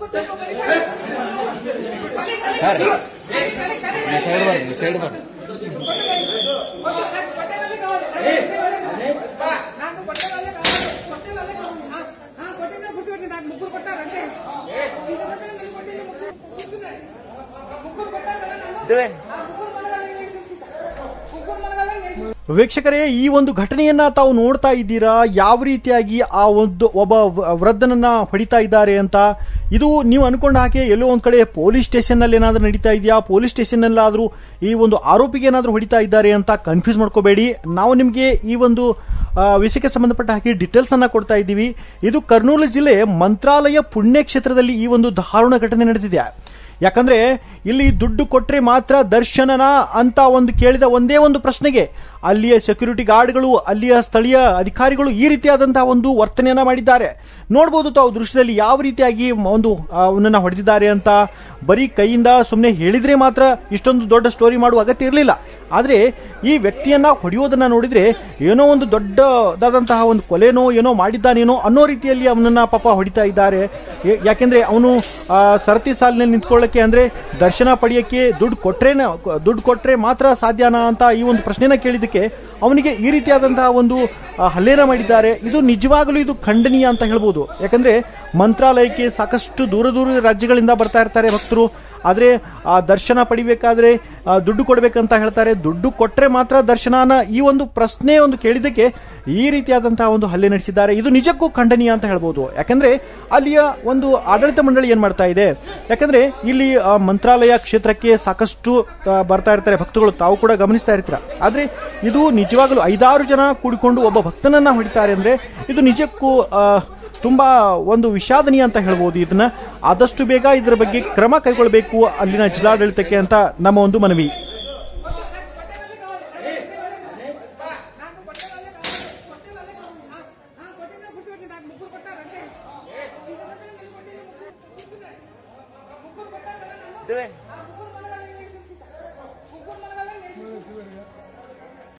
Sir ಈ side ಬರ್ರಿ ಈ సైడ్ ಬರ್ರಿ నాకు కొట్టే వాళ్ళే కావాలి కొట్టే వాళ్ళే కావాలి ఆ, ఆ, కొట్టిన గుర్తుపెట్టి నాకు ముగ్గురు కొట్టారు అంతే ఇంతమంది నన్ను కొట్టింది ముగ్గురు కూర్చున్నారు. ముగ్గురు కొట్టారు కదా నన్ను ఆ ముగ్గురు మనగాళ్ళని నేను చూసుకుంటా. ముగ్గురు మనగాళ్ళని నేను ವೀಕ್ಷಕರೇ ಈ ಒಂದು ಘಟನೆಯನ್ನ ತಾವು ನೋಡ್ತಾ ಇದ್ದೀರಾ ಯಾವ ರೀತಿಯಾಗಿ ಆ ಒಂದು ಒಬ್ಬ ವ- ವೃದ್ಧನನ್ನ ಹೊಡಿತಾ ಇದ್ದಾರೆ ಅಂತ ಇದು ನೀವು ಅನ್ಕೊಂಡ ಹಾಗೆ ಎಲ್ಲೋ ಒಂದ್ ಕಡೆ ಪೊಲೀಸ್ ಸ್ಟೇಷನ್ ನಲ್ಲಿ ಏನಾದ್ರೂ ನಡೀತಾ ಇದೆಯಾ ಪೊಲೀಸ್ ಸ್ಟೇಷನ್ ನಲ್ಲಾದ್ರೂ ಈ ಒಂದು ಆರೋಪಿಗೆ ಏನಾದ್ರೂ ಹೊಡಿತಾ ಇದ್ದಾರೆ ಅಂತ ಕನ್ಫ್ಯೂಸ್ ಮಾಡ್ಕೋಬೇಡಿ ನಾವು ನಿಮಗೆ ಈ ಒಂದು ಆ, ವಿಷಯಕ್ಕೆ ಸಂಬಂಧಪಟ್ಟ ಹಾಗೆ ಡೀಟೇಲ್ಸ್ ಅನ್ನ ಕೊಡ್ತಾ ಇದ್ದೀವಿ ಇದು ಕರ್ನೂಲು ಜಿಲ್ಲೆ ಮಂತ್ರಾಲಯ ಪುಣ್ಯಕ್ಷೇತ್ರದಲ್ಲಿ ಈ ಒಂದು ದಾರುಣ ಘಟನೆ ನಡೆದಿದೆ ಯಾಕಂದ್ರೆ ಇಲ್ಲಿ ದುಡ್ಡು ಕೊಟ್ರೆ ಮಾತ್ರ ದರ್ಶನನ ಅಂತ ಒಂದು ಕೇಳಿದ ಒಂದೇ ಒಂದು ಪ್ರಶ್ನೆಗೆ ಅಲ್ಲಿಯ ಸೆಕ್ಯೂರಿಟಿ ಗಾರ್ಡ್ಗಳು ಅಲ್ಲಿಯ ಸ್ಥಳೀಯ ಅಧಿಕಾರಿಗಳು ಈ ರೀತಿಯಾದಂತಹ ಒಂದು ವರ್ತನೆಯನ್ನ ಮಾಡಿದ್ದಾರೆ ನೋಡ್ಬೋದು ತಾವು ದೃಶ್ಯದಲ್ಲಿ ಯಾವ ರೀತಿಯಾಗಿ ಮ- ಒಂದು ಆ, ಅವನನ್ನ ಹೊಡೆದಿದ್ದಾರೆ ಅಂತ ಬರೀ ಕೈಯಿಂದ ಸುಮ್ಮನೆ ಹೇಳಿದ್ರೆ ಮಾತ್ರ ಇಷ್ಟೊಂದು ದೊಡ್ಡ ಸ್ಟೋರಿ ಮಾಡುವ ಅಗತ್ಯ ಇರಲಿಲ್ಲ ಆದರೆ ಈ ವ್ಯಕ್ತಿಯನ್ನ ಹೊಡೆಯೋದನ್ನ ನೋಡಿದ್ರೆ ಏನೋ ಒಂದು ದೊಡ್ಡದಾದಂತಹ ಒಂದು ಕೊಲೆನೋ ಏನೋ ಮಾಡಿದ್ದಾನೇನೋ ಅನ್ನೋ ರೀತಿಯಲ್ಲಿ ಅವನನ್ನ ಪಾಪ ಹೊಡಿತಾ ಇದ್ದಾರೆ ಏ- ಯಾಕೆಂದ್ರೆ ಅವನು ಆ, ಸರತಿ ಸಾಲಿನಲ್ಲಿ ನಿಂತ್ಕೊಳ್ಳಕ್ಕೆ ಅಂದ್ರೆ ದರ್ಶನ ಪಡೆಯಕ್ಕೆ ದುಡ್ಡು ಕೊಟ್ರೇನ ದುಡ್ಡು ಕೊಟ್ರೆ ಮಾತ್ರ ಸಾಧ್ಯನಾ ಅಂತ ಈ ಒಂದು ಪ್ರಶ್ನೆನ ಕೇಳಿದ್ದಕ್ಕೆ ಅವನಿಗೆ ಈ ರೀತಿಯಾದಂತಹ ಒಂದು ಆ, ಹಲ್ಲೆನ ಮಾಡಿದ್ದಾರೆ ಇದು ನಿಜವಾಗಲೂ ಇದು ಖಂಡನೀಯ ಅಂತ ಹೇಳ್ಬೋದು ಯಾಕಂದ್ರೆ ಮಂತ್ರಾಲಯಕ್ಕೆ ಸಾಕಷ್ಟು ದೂರ ದೂರದ ರಾಜ್ಯಗಳಿಂದ ಬರ್ತಾ ಇರ್ತಾರೆ ಭಕ್ತರು ಆದರೆ ಆ ದರ್ಶನ ಪಡಿಬೇಕಾದ್ರೆ ಆ, ದುಡ್ಡು ಕೊಡ್ಬೇಕಂತ ಹೇಳ್ತಾರೆ ದುಡ್ಡು ಕೊಟ್ರೆ ಮಾತ್ರ ದರ್ಶನನ ಈ ಒಂದು ಪ್ರಶ್ನೆ ಒಂದು ಕೇಳಿದ್ದಕ್ಕೆ ಈ ರೀತಿಯಾದಂತಹ ಒಂದು ಹಲ್ಲೆ ನಡೆಸಿದ್ದಾರೆ ಇದು ನಿಜಕ್ಕೂ ಖಂಡನೀಯ ಅಂತ ಹೇಳ್ಬೋದು ಯಾಕಂದ್ರೆ ಅಲ್ಲಿಯ ಒಂದು ಆಡಳಿತ ಮಂಡಳಿ ಏನ್ ಮಾಡ್ತಾ ಇದೆ ಯಾಕಂದ್ರೆ ಇಲ್ಲಿ ಆ, ಮಂತ್ರಾಲಯ ಕ್ಷೇತ್ರಕ್ಕೆ ಸಾಕಷ್ಟು ಆ, ಬರ್ತಾ ಇರ್ತಾರೆ ಭಕ್ತಗಳು ತಾವು ಕೂಡ ಗಮನಿಸ್ತಾ ಇರ್ತೀರ ಆದ್ರೆ ಇದು ನಿಜವಾಗಲೂ ಐದಾರು ಜನ ಕೂಡಿಕೊಂಡು ಒಬ್ಬ ಭಕ್ತನನ್ನ ಹೊಡಿತಾರೆ ಅಂದ್ರೆ ಇದು ನಿಜಕ್ಕೂ ಆ, ತುಂಬಾ ಒಂದು ವಿಷಾದನೀಯ ಅಂತ ಹೇಳ್ಬೋದು ಇದನ್ನ ಆದಷ್ಟು ಬೇಗ ಇದರ ಬಗ್ಗೆ ಕ್ರಮ ಕೈಗೊಳ್ಳಬೇಕು ಅಲ್ಲಿನ ಜಿಲ್ಲಾಡಳಿತಕ್ಕೆ ಅಂತ ನಮ್ಮ ಒಂದು ಮನವಿ నాకు కొట్టే వాళ్ళే కావాలి కొట్టే వాళ్ళే కావాలి ఆ, ఆ, కొట్టిన గుర్తుపెట్టి నాకు ముగ్గురు కొట్టారు అంతే ఇంతమంది నన్ను కొట్టింది ముగ్గురు కూర్చున్నారు. ముగ్గురు కొట్టారు కదా నన్ను